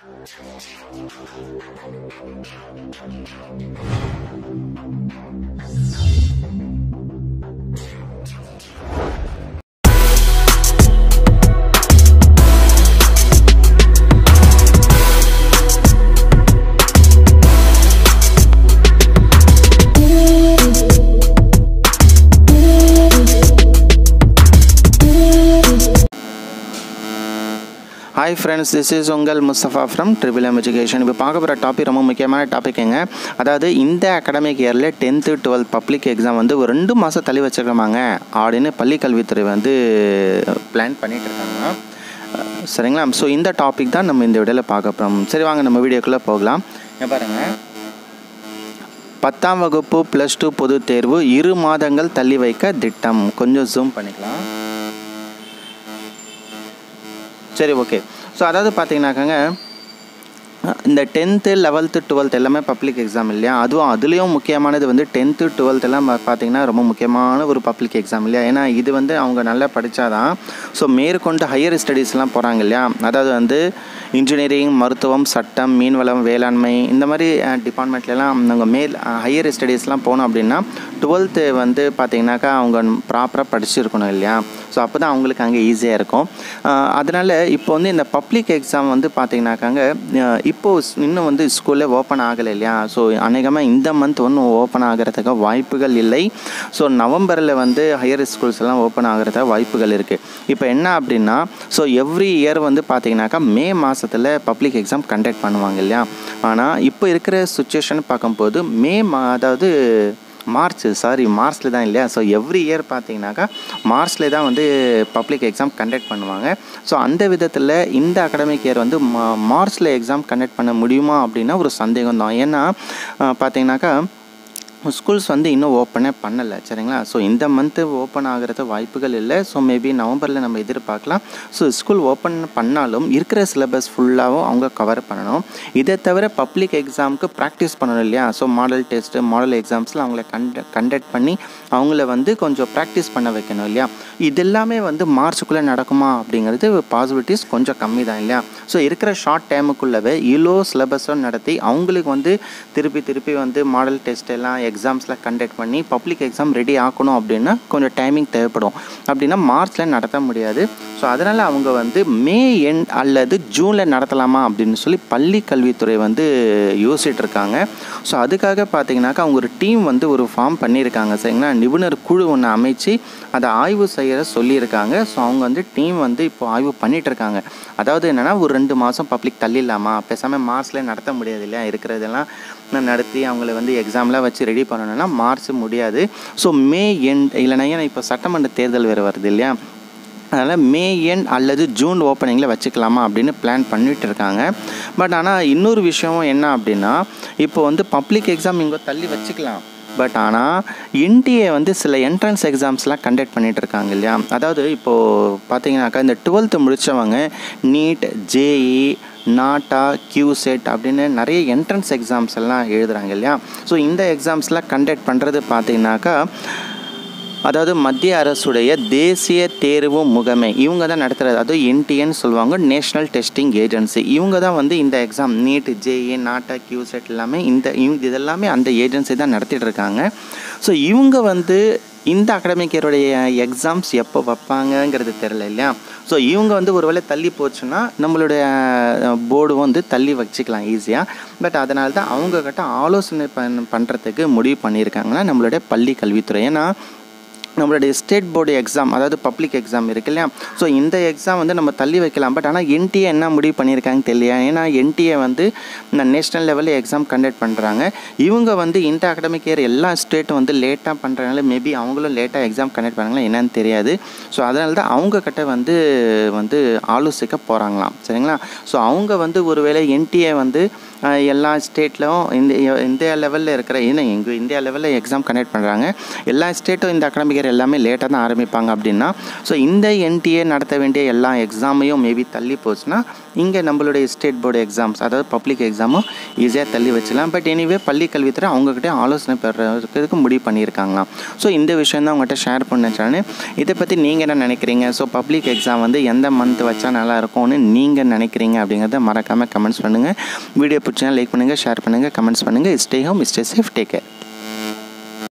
hi friends this is உங்கள் Mustafa from triple M education இப்போ பார்க்க போகிற டாபிக் ரொம்ப முக்கியமான டாபிக்ங்க அதாவது இந்த அகாடமிக் இயரில் டென்த்து டுவெல்த் பப்ளிக் எக்ஸாம் வந்து ஒரு ரெண்டு மாதம் தள்ளி வச்சுருக்காங்க அப்படின்னு பள்ளி கல்வித்துறை வந்து பிளான் பண்ணிகிட்டு இருக்காங்க சரிங்களா ஸோ இந்த டாபிக் தான் நம்ம இந்த வீடியோவில் பார்க்க போகிறோம் சரி வாங்க நம்ம வீடியோக்குள்ளே போகலாம் இங்க பாருங்கள் பத்தாம் வகுப்பு ப்ளஸ் டூ பொதுத் தேர்வு இரு மாதங்கள் தள்ளி வைக்க திட்டம் கொஞ்சம் ஜூம் பண்ணிக்கலாம் சரி ஓகே ஸோ அதாவது பார்த்தீங்கன்னாக்கங்க இந்த டென்த்து லெவல்த்து டுவெல்த் எல்லாமே பப்ளிக் எக்ஸாம் இல்லையா அதுவும் அதுலேயும் முக்கியமானது வந்து டென்த்து டுவெல்த் எல்லாம் பார்த்தீங்கன்னா ரொம்ப முக்கியமான ஒரு பப்ளிக் எக்ஸாம் இல்லையா ஏன்னா இது வந்து அவங்க நல்லா படித்தாதான் ஸோ மேற்கொண்டு ஹையர் ஸ்டடீஸ்லாம் போகிறாங்க இல்லையா அதாவது வந்து இன்ஜினியரிங் மருத்துவம் சட்டம் மீன்வளம் வேளாண்மை இந்த மாதிரி டிபார்ட்மெண்ட்லலாம் அவங்க மேல் ஹையர் ஸ்டடீஸ்லாம் போனோம் அப்படின்னா டுவெல்த்து வந்து பார்த்திங்கனாக்கா அவங்க ப்ராப்பராக படிச்சிருக்கணும் இல்லையா ஸோ அப்போ தான் அவங்களுக்கு அங்கே ஈஸியாக இருக்கும் அதனால் இப்போ வந்து இந்த பப்ளிக் எக்ஸாம் வந்து பார்த்திங்கனாக்காங்க இப்போது இன்னும் வந்து ஸ்கூலில் ஓப்பன் ஆகலை இல்லையா ஸோ அநேகமாக இந்த மந்த் ஒன்றும் ஓப்பன் ஆகிறதுக்கு வாய்ப்புகள் இல்லை ஸோ நவம்பரில் வந்து ஹையர் ஸ்கூல்ஸ் எல்லாம் ஓப்பன் ஆகிறதுக்கு வாய்ப்புகள் இருக்குது இப்போ என்ன அப்படின்னா ஸோ எவ்ரி இயர் வந்து பார்த்திங்கனாக்கா மே மாதத்தில் பப்ளிக் எக்ஸாம் கண்டக்ட் பண்ணுவாங்க இல்லையா ஆனால் இப்போ இருக்கிற சுச்சுவேஷன் பார்க்கும்போது மே மா அதாவது மார்ச் சாரி மார்ச்சில் தான் இல்லையா ஸோ எவ்ரி இயர் பார்த்தீங்கன்னாக்கா மார்ச்சில் தான் வந்து பப்ளிக் எக்ஸாம் கண்டக்ட் பண்ணுவாங்க ஸோ அந்த விதத்தில் இந்த அகாடமிக் இயர் வந்து மா மார்ச்சில் எக்ஸாம் கண்டக்ட் பண்ண முடியுமா அப்படின்னா ஒரு சந்தேகம் தான் ஏன்னா பார்த்தீங்கன்னாக்கா ஸ்கூல்ஸ் வந்து இன்னும் ஓப்பனே பண்ணலை சரிங்களா ஸோ இந்த மந்த்து ஓப்பன் ஆகிறது வாய்ப்புகள் இல்லை ஸோ மேபி நவம்பரில் நம்ம எதிர்பார்க்கலாம் ஸோ ஸ்கூல் ஓப்பன் பண்ணாலும் இருக்கிற சிலபஸ் ஃபுல்லாகவும் அவங்க கவர் பண்ணணும் இதை தவிர பப்ளிக் எக்ஸாமுக்கு ப்ராக்டிஸ் பண்ணணும் இல்லையா ஸோ மாடல் டெஸ்ட்டு மாடல் எக்ஸாம்ஸில் அவங்கள கண்ட கண்டக்ட் பண்ணி அவங்கள வந்து கொஞ்சம் ப்ராக்டிஸ் பண்ண வைக்கணும் இல்லையா இதெல்லாமே வந்து மார்ச்சுக்குள்ளே நடக்குமா அப்படிங்கிறது பாசிபிலிட்டிஸ் கொஞ்சம் கம்மி தான் இல்லையா ஸோ இருக்கிற ஷார்ட் டைமுக்குள்ளவே இலோ சிலபஸும் நடத்தி அவங்களுக்கு வந்து திருப்பி திருப்பி வந்து மாடல் டெஸ்ட் எல்லாம் எக்ஸாம்ஸில் கண்டக்ட் பண்ணி பப்ளிக் எக்ஸாம் ரெடி ஆக்கணும் அப்படின்னா கொஞ்சம் டைமிங் தேவைப்படும் அப்படின்னா மார்ச்சில் நடத்த முடியாது ஸோ அதனால் அவங்க வந்து மே எண்ட் அல்லது ஜூனில் நடத்தலாமா அப்படின்னு சொல்லி பள்ளி கல்வித்துறை வந்து யோசிச்சுட்டு இருக்காங்க ஸோ அதுக்காக பார்த்தீங்கன்னாக்கா அவங்க ஒரு டீம் வந்து ஒரு ஃபார்ம் பண்ணியிருக்காங்க சரிங்களா நிபுணர் குழு ஒன்று அமைச்சு அதை ஆய்வு செய்கிற சொல்லியிருக்காங்க ஸோ அவங்க வந்து டீம் வந்து இப்போ ஆய்வு பண்ணிகிட்டு இருக்காங்க அதாவது என்னென்னா ஒரு ரெண்டு மாதம் பப்ளிக் தள்ளிடலாமா பேசாமல் மார்ச்சில் நடத்த முடியாது இல்லையா இருக்கிறதெல்லாம் நடத்தி அவங்கள வந்து எக்ஸாம்லாம் வச்சு ரெடி பண்ணணும்னா மார்ச் முடியாது ஸோ மே எண்ட் இல்லைனா ஏன்னா இப்போ சட்டமன்ற தேர்தல் வேறு வருது இல்லையா அதனால் மே எண்ட் அல்லது ஜூன் ஓப்பனிங்கில் வச்சுக்கலாமா அப்படின்னு பிளான் பண்ணிட்டு இருக்காங்க பட் ஆனால் இன்னொரு விஷயம் என்ன அப்படின்னா இப்போ வந்து பப்ளிக் எக்ஸாம் இங்கே தள்ளி வச்சுக்கலாம் பட் ஆனால் என்டிஏ வந்து சில என்ட்ரன்ஸ் எக்ஸாம்ஸ்லாம் கண்டக்ட் பண்ணிகிட்டு இருக்காங்க இல்லையா அதாவது இப்போது பார்த்தீங்கன்னாக்கா இந்த டுவெல்த்து முடித்தவங்க நீட் ஜேஇ நாட்டா கியூசெட் அப்படின்னு நிறைய என்ட்ரன்ஸ் எக்ஸாம்ஸ் எல்லாம் எழுதுகிறாங்க இல்லையா ஸோ இந்த எக்ஸாம்ஸ்லாம் கண்டக்ட் பண்ணுறது பார்த்தீங்கன்னாக்கா அதாவது மத்திய அரசுடைய தேசிய தேர்வு முகமை இவங்க தான் நடத்துகிறது அதுவும் என்டிஏன்னு சொல்லுவாங்க நேஷ்னல் டெஸ்டிங் ஏஜென்சி இவங்க தான் வந்து இந்த exam NEET JEE NATA CUET எல்லாமே இந்த இவங்க இதெல்லாமே அந்த ஏஜென்சி தான் நடத்திட்டு இருக்காங்க ஸோ இவங்க வந்து இந்த அகாடமிக் இயருடைய எக்ஸாம்ஸ் எப்போ வைப்பாங்கங்கிறது தெரில இல்லையா ஸோ இவங்க வந்து ஒரு வேளை தள்ளி போச்சுன்னா நம்மளுடைய போர்டு வந்து தள்ளி வச்சுக்கலாம் ஈஸியாக பட் அதனால தான் அவங்கக்கிட்ட ஆலோசனை பண் பண்ணுறதுக்கு முடிவு பண்ணியிருக்காங்கன்னா நம்மளுடைய பள்ளி கல்வித்துறை ஏன்னா நம்மளுடைய ஸ்டேட் போர்டு எக்ஸாம் அதாவது பப்ளிக் எக்ஸாம் இருக்கு இல்லையா ஸோ இந்த எக்ஸாம் வந்து நம்ம தள்ளி வைக்கலாம் பட் ஆனால் என்டிஏ என்ன முடிவு பண்ணியிருக்காங்க தெரியல ஏன்னா என்டிஏ வந்து இந்த நேஷ்னல் லெவலில் எக்ஸாம் கண்டக்ட் பண்ணுறாங்க இவங்க வந்து இந்த அகடமிக் இயர் எல்லா ஸ்டேட்டும் வந்து லேட்டாக பண்ணுறதுனால மேபி அவங்களும் லேட்டாக எக்ஸாம் கண்டக்ட் பண்ணாங்களா என்னன்னு தெரியாது ஸோ அதனால தான் அவங்க கிட்ட வந்து வந்து ஆலோசிக்க போகிறாங்களாம் சரிங்களா ஸோ அவங்க வந்து ஒருவேளை என்டிஏ வந்து எல்லா ஸ்டேட்லையும் இந்த இந்தியா லெவலில் இருக்கிற ஏன்னா எங்கள் இந்தியா லெவலில் எக்ஸாம் கண்டக்ட் பண்ணுறாங்க எல்லா ஸ்டேட்டும் இந்த அகாடமிக் இயர் இயர் எல்லாமே லேட்டாக தான் ஆரம்பிப்பாங்க அப்படின்னா ஸோ இந்த என்டிஏ நடத்த வேண்டிய எல்லா எக்ஸாமையும் மேபி தள்ளி போச்சுன்னா இங்கே நம்மளுடைய ஸ்டேட் போர்டு எக்ஸாம்ஸ் அதாவது பப்ளிக் எக்ஸாமும் ஈஸியாக தள்ளி வச்சிடலாம் பட் எனிவே பள்ளி கல்வித்துறை அவங்கக்கிட்ட ஆலோசனை பெறதுக்கு முடிவு பண்ணியிருக்காங்களாம் ஸோ இந்த விஷயம் தான் உங்கள்கிட்ட ஷேர் பண்ணச்சானு இதை பற்றி நீங்கள் என்ன நினைக்கிறீங்க ஸோ பப்ளிக் எக்ஸாம் வந்து எந்த மந்த் வச்சா நல்லா இருக்கும்னு நீங்கள் நினைக்கிறீங்க அப்படிங்கிறத மறக்காமல் கமெண்ட்ஸ் பண்ணுங்கள் வீடியோ பிடிச்சா லைக் பண்ணுங்கள் ஷேர் பண்ணுங்கள் கமெண்ட்ஸ் பண்ணுங்கள் stay home stay safe take care